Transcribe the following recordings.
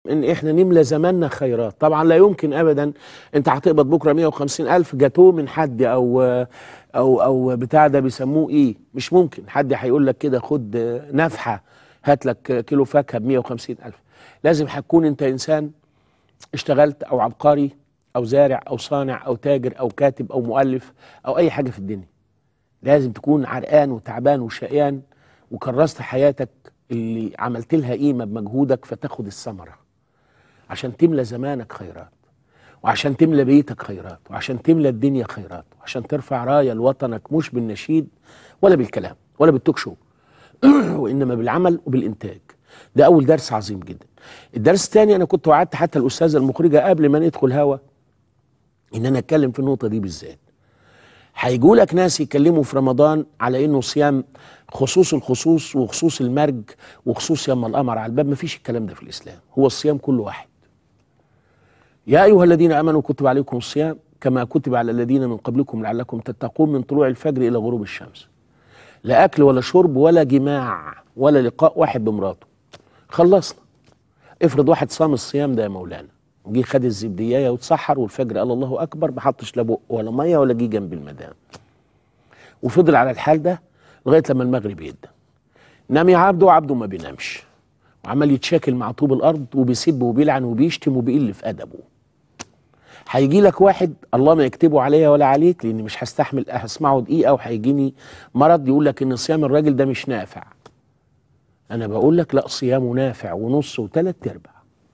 ان احنا نملى زماننا خيرات طبعا لا يمكن ابدا انت هتقبض بكره 150 الف جاتوه من حد او او او بتاع ده بيسموه ايه مش ممكن حد هيقول لك كده خد نفحه هات لك كيلو فاكهه ب 150 الف لازم هتكون انت انسان اشتغلت او عبقري او زارع او صانع او تاجر او كاتب او مؤلف او اي حاجه في الدنيا لازم تكون عرقان وتعبان وشقيان وكرست حياتك اللي عملت لها قيمه بمجهودك فتاخد الثمره عشان تملى زمانك خيرات وعشان تملى بيتك خيرات وعشان تملى الدنيا خيرات وعشان ترفع رايه لوطنك مش بالنشيد ولا بالكلام ولا بالتوك شو وانما بالعمل وبالانتاج ده اول درس عظيم جدا الدرس الثاني انا كنت وعدت حتى الاستاذه المخرجه قبل ما ندخل هوا ان انا اتكلم في النقطه دي بالذات هيجوا لك ناس يتكلموا في رمضان على انه صيام خصوص الخصوص وخصوص المرج وخصوص يما القمر على الباب مفيش الكلام ده في الاسلام هو الصيام كل واحد يا ايها الذين امنوا كتب عليكم الصيام كما كتب على الذين من قبلكم لعلكم تتقون من طلوع الفجر الى غروب الشمس لا اكل ولا شرب ولا جماع ولا لقاء واحد بمراته خلصنا افرض واحد صام الصيام ده يا مولانا وجي خد الزبدية واتسحر والفجر قال الله اكبر ما حطش لا بق ولا ميه ولا جه جنب المدام وفضل على الحال ده لغايه لما المغرب يدى نام يا عبده وعبده ما بينامش وعمال يتشاكل مع طوب الارض وبيسب وبيلعن وبيشتم وبيقل في ادبه هيجي لك واحد الله ما يكتبه عليا ولا عليك لاني مش هستحمل هسمعه دقيقه وهيجيني مرض يقول لك ان صيام الراجل ده مش نافع انا بقول لك لا صيامه نافع ونص وثلاث ارباع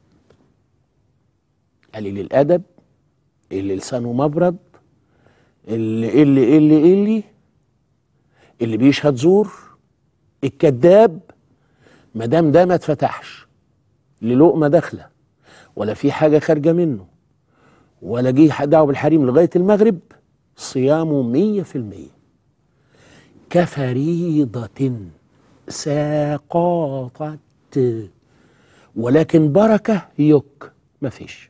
قليل الادب اللي لسانه مبرد اللي اللي اللي اللي اللي بيشهد زور الكذاب ما دام ده ما اتفتحش للقمه داخله ولا في حاجه خارجه منه ولا جه دعوه بالحريم لغايه المغرب صيامه مية في المية كفريضة ساقطت ولكن بركة يك مفيش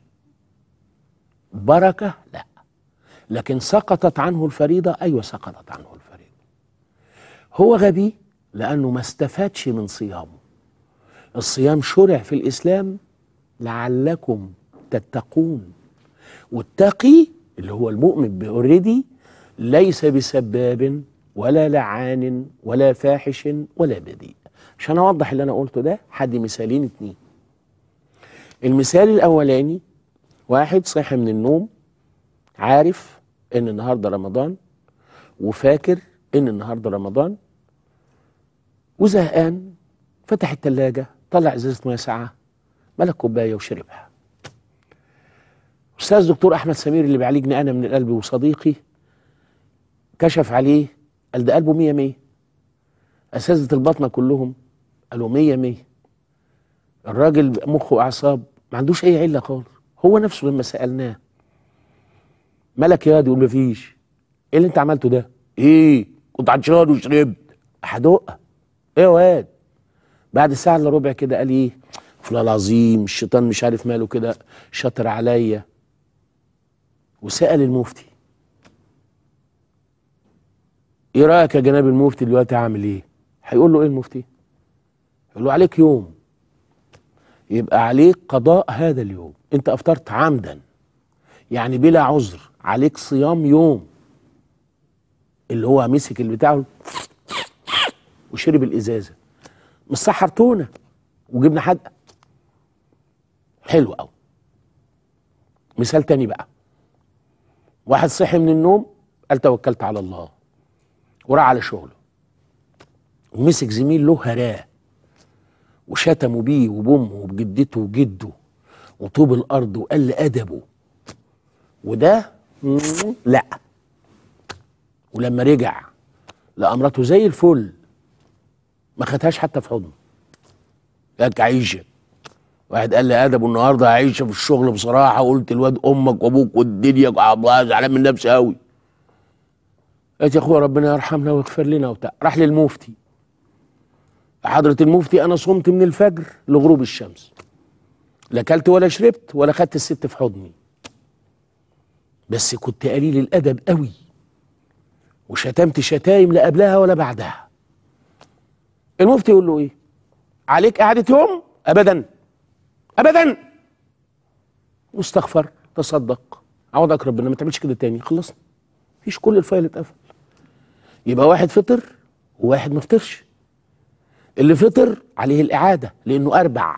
بركة لا لكن سقطت عنه الفريضة أيوة سقطت عنه الفريضة هو غبي لأنه ما استفادش من صيامه الصيام شرع في الإسلام لعلكم تتقون والتقي اللي هو المؤمن اوريدي ليس بسباب ولا لعان ولا فاحش ولا بذيء عشان اوضح اللي انا قلته ده حد مثالين اتنين المثال الاولاني واحد صحي من النوم عارف ان النهارده رمضان وفاكر ان النهارده رمضان وزهقان فتح التلاجة طلع ازازة ميه ساقعة ملك كوباية وشربها استاذ دكتور احمد سمير اللي بيعالجني انا من القلب وصديقي كشف عليه قال ده قلبه مية مية اساتذه البطنه كلهم قالوا مية مية الراجل مخه واعصاب ما عندوش اي عله خالص هو نفسه لما سالناه مالك يا يقول مفيش ايه اللي انت عملته ده ايه كنت عطشان وشربت هدق ايه يا واد بعد ساعه الا ربع كده قال ايه فلان العظيم الشيطان مش عارف ماله كده شاطر عليا وسال المفتي ايه رايك يا جناب المفتي دلوقتي عامل ايه هيقول له ايه المفتي يقول له عليك يوم يبقى عليك قضاء هذا اليوم انت افطرت عمدا يعني بلا عذر عليك صيام يوم اللي هو مسك البتاع وشرب الازازه مش سحرتونا وجبنا حدقه حلو قوي مثال تاني بقى واحد صحي من النوم قال توكلت على الله وراح على شغله ومسك زميل له هراه وشتموا بيه وبامه وبجدته وجده وطوب الارض وقل ادبه وده لا ولما رجع لقى مراته زي الفل ما خدهاش حتى في حضنه لك عيشه واحد قال لي ادبه النهارده عايشه في الشغل بصراحه قلت الواد امك وابوك والدنيا زعلان من نفسي قوي قالت يا اخويا ربنا يرحمنا ويغفر لنا وبتاع راح للمفتي حضرة المفتي انا صمت من الفجر لغروب الشمس لا اكلت ولا شربت ولا خدت الست في حضني بس كنت قليل الادب قوي وشتمت شتايم لا قبلها ولا بعدها المفتي يقول له ايه عليك قعدة يوم ابدا ابدا واستغفر تصدق عوضك ربنا ما تعملش كده تاني خلصنا مفيش كل الفايل اتقفل يبقى واحد فطر وواحد ما فطرش اللي فطر عليه الاعاده لانه اربع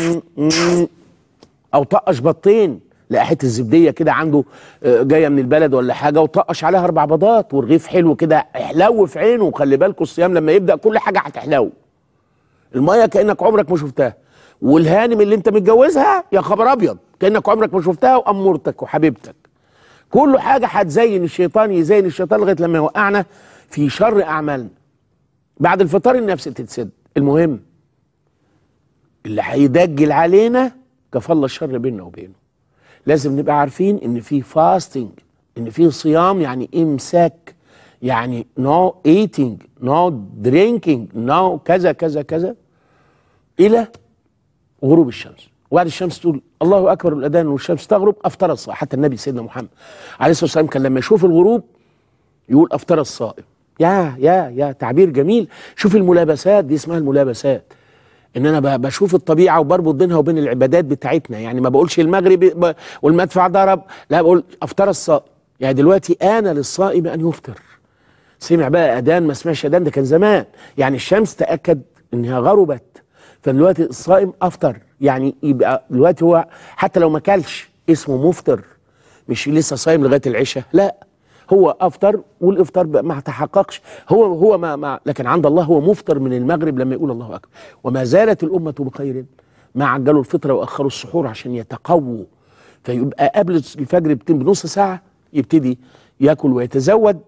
او طقش بطين لقى حته الزبديه كده عنده آه، جايه من البلد ولا حاجه وطقش عليها اربع بيضات والرغيف حلو كده احلو في عينه وخلي بالكوا الصيام لما يبدا كل حاجه هتحلو الميه كانك عمرك ما شفتها والهانم اللي انت متجوزها يا خبر ابيض كانك عمرك ما شفتها وامورتك وحبيبتك كل حاجه هتزين الشيطان يزين الشيطان لغايه لما يوقعنا في شر اعمالنا بعد الفطار النفس تتسد المهم اللي هيدجل علينا كفى الله الشر بيننا وبينه لازم نبقى عارفين ان في فاستنج ان في صيام يعني امساك يعني نو ايتنج نو درينكينج نو كذا كذا كذا الى غروب الشمس وبعد الشمس تقول الله اكبر الاذان والشمس تغرب افطر الصائم حتى النبي سيدنا محمد عليه الصلاه والسلام كان لما يشوف الغروب يقول افطر الصائم يا يا يا تعبير جميل شوف الملابسات دي اسمها الملابسات ان انا ب- بشوف الطبيعه وبربط بينها وبين العبادات بتاعتنا يعني ما بقولش المغرب ب- والمدفع ضرب لا بقول افطر الصائم يعني دلوقتي انا للصائم ان يفطر سمع بقى اذان ما سمعش اذان ده كان زمان يعني الشمس تاكد انها غربت فدلوقتي الصائم افطر يعني يبقى دلوقتي هو حتى لو ما كلش اسمه مفطر مش لسه صايم لغايه العشاء لا هو افطر والافطار بقى ما تحققش هو هو ما, ما لكن عند الله هو مفطر من المغرب لما يقول الله اكبر وما زالت الامه بخير ما عجلوا الفطر واخروا السحور عشان يتقووا فيبقى قبل الفجر بت- بنص ساعه يبتدي ياكل ويتزود